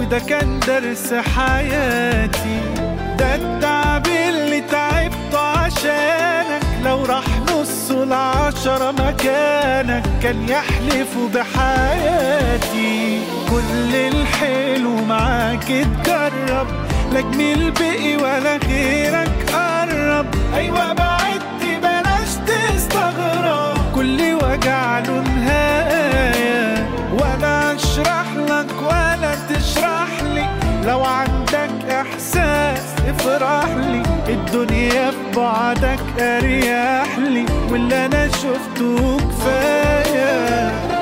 وده كان درس حياتي ده التعب اللي تعبته عشانك لو راح نص العشرة مكانك كان يحلفوا بحياتي كل الحلو معاك اتجرب لا جميل بقي ولا غيرك قرب ايوه بعدت بلاش تستغرب كل وجع له نهاية ولا اشرح لك ولا تشرح لي لو عندك احساس افرح لي الدنيا في بعدك اريح لي واللي انا شفته كفايه